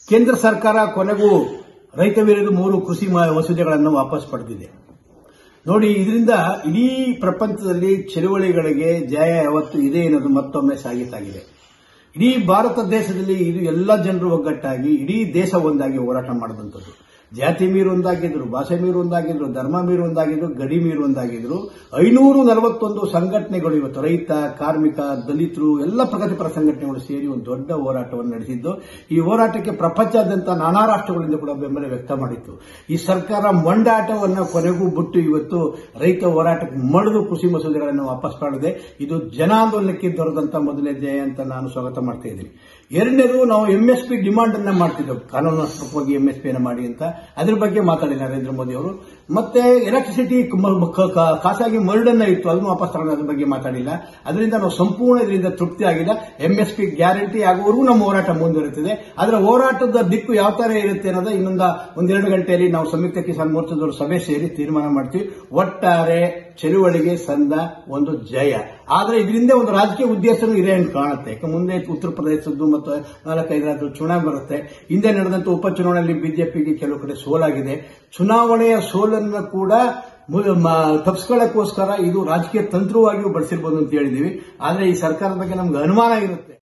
ಕೇಂದ್ರ ಸರ್ಕಾರ ಕೊನೆಗೂ ರೈತ ವಿರೋಧಿ ಮೂರು ಕೃಷಿ ಮ- ಮಸೂದೆಗಳನ್ನು ವಾಪಸ್ ಪಡೆದಿದೆ ನೋಡಿ ಇದರಿಂದ ಇಡೀ ಪ್ರಪಂಚದಲ್ಲಿ ಚಳುವಳಿಗಳಿಗೆ ಜಯ ಯಾವತ್ತು ಇದೆ ಅನ್ನೋದು ಮತ್ತೊಮ್ಮೆ ಸಾಬೀತಾಗಿದೆ ಇಡೀ ಭಾರತ ದೇಶದಲ್ಲಿ ಇದು ಎಲ್ಲ ಜನರು ಒಗ್ಗಟ್ಟಾಗಿ ಇಡೀ ದೇಶ ಒಂದಾಗಿ ಹೋರಾಟ ಮಾಡಿದಂಥದ್ದು ಜಾತಿ ಮೀರು ಒಂದಾಗಿದ್ರು ಭಾಷೆ ಮೀರು ಒಂದಾಗಿದ್ರು ಧರ್ಮ ಮೀರು ಒಂದಾಗಿದ್ರು ಗಡಿ ಮೀರು ಒಂದಾಗಿದ್ರು ಐನೂರು ನಲವತ್ತೊಂದು ಸಂಘಟನೆಗಳು ಇವತ್ತು ರೈತ ಕಾರ್ಮಿಕ ದಲಿತರು ಎಲ್ಲ ಪ್ರಗತಿಪರ ಸಂಘಟನೆಗಳು ಸೇರಿ ಒಂದು ದೊಡ್ಡ ಹೋರಾಟವನ್ನು ನಡೆಸಿದ್ದು ಈ ಹೋರಾಟಕ್ಕೆ ಪ್ರಪಂಚಾದ್ಯಂತ ನಾನಾ ರಾಷ್ಟ್ರಗಳಿಂದ ಕೂಡ ಬೆಂಬಲ ವ್ಯಕ್ತ ಮಾಡಿತ್ತು ಈ ಸರ್ಕಾರ ಮೊಂಡಾಟವನ್ನು ಕೊನೆಗೂ ಬಿಟ್ಟು ಇವತ್ತು ರೈತ ಹೋರಾಟಕ್ಕೆ ಮಡಿದು ಕೃಷಿ ಮಸೂದೆಗಳನ್ನು ವಾಪಸ್ ಮಾಡಿದೆ ಇದು ಜನಾಂದೋಲನಕ್ಕೆ ದೊರೆದಂತ ಮೊದಲನೇ ಜಯ ಅಂತ ನಾನು ಸ್ವಾಗತ ಮಾಡ್ತಾ ಇದ್ದೀನಿ ಎರಡನೇದು ನಾವು ಎಂಎಸ್ಪಿ ಡಿಮಾಂಡ್ ಅನ್ನ ಮಾಡ್ತಿದ್ದೆವು ಕಾನೂನಾತ್ಮಕವಾಗಿ ಎಂಎಸ್ಪಿ ಅನ್ನ ಮಾಡಿ ಅಂತ ಅದ್ರ ಬಗ್ಗೆ ಮಾತಾಡಿಲ್ಲ ನರೇಂದ್ರ ಮೋದಿ ಅವರು ಮತ್ತೆ ಎಲೆಕ್ಟ್ರಿಸಿಟಿ ಖಾಸಗಿ ಮರಡನ್ನ ಇತ್ತು ಅದನ್ನು ವಾಪಸ್ ತಗೊಂಡು ಅದ್ರ ಬಗ್ಗೆ ಮಾತಾಡಿಲ್ಲ ಅದರಿಂದ ನಾವು ಸಂಪೂರ್ಣ ಇದರಿಂದ ತೃಪ್ತಿ ಆಗಿಲ್ಲ ಎಂಎಸ್ಪಿ ಗ್ಯಾರಂಟಿ ಆಗುವವರೆಗೂ ನಮ್ಮ ಹೋರಾಟ ಮುಂದುವರಿಯುತ್ತದೆ ಅದರ ಹೋರಾಟದ ದಿಕ್ಕು ಯಾವ ತರ ಇರುತ್ತೆ ಅನ್ನೋದು ಇನ್ನೊಂದ ಒಂದೆರಡು ಗಂಟೆಯಲ್ಲಿ ನಾವು ಸಂಯುಕ್ತ ಕಿಸಾನ್ ಮೋರ್ಚಾದವರು ಸಭೆ ಸೇರಿ ತೀರ್ಮಾನ ಮಾಡ್ತೀವಿ ಒಟ್ಟಾರೆ ಚಳುವಳಿಗೆ ಸಂದ ಒಂದು ಜಯ ಆದ್ರೆ ಇದರಿಂದ ಒಂದು ರಾಜಕೀಯ ಉದ್ದೇಶನೂ ಇದೆ ಅಂತ ಕಾಣುತ್ತೆ ಯಾಕೆ ಮುಂದೆ ಉತ್ತರ ಪ್ರದೇಶದ್ದು ಮತ್ತು ನಾಲ್ಕೈದು ರಾಜ್ಯದ ಚುನಾವಣೆ ಬರುತ್ತೆ ಹಿಂದೆ ನಡೆದಂತ ಉಪಚುನಾವಣೆಯಲ್ಲಿ ಬಿಜೆಪಿಗೆ ಕೆಲವು ಕಡೆ ಸೋಲಾಗಿದೆ ಚುನಾವಣೆಯ ಸೋಲನ್ನು ಕೂಡ ಮು- ಮ- ತಪ್ಪಿಸ್ಕೊಳ್ಳೋಕ್ಕೋಸ್ಕರ ಇದು ರಾಜಕೀಯ ತಂತ್ರವಾಗಿಯೂ ಬಳಸಿರ್ಬೋದು ಅಂತ ಹೇಳಿದೀವಿ ಆದ್ರೆ ಈ ಸರ್ಕಾರದ ಬಗ್ಗೆ ನಮ್ಗೆ ಅನುಮಾನ ಇರುತ್ತೆ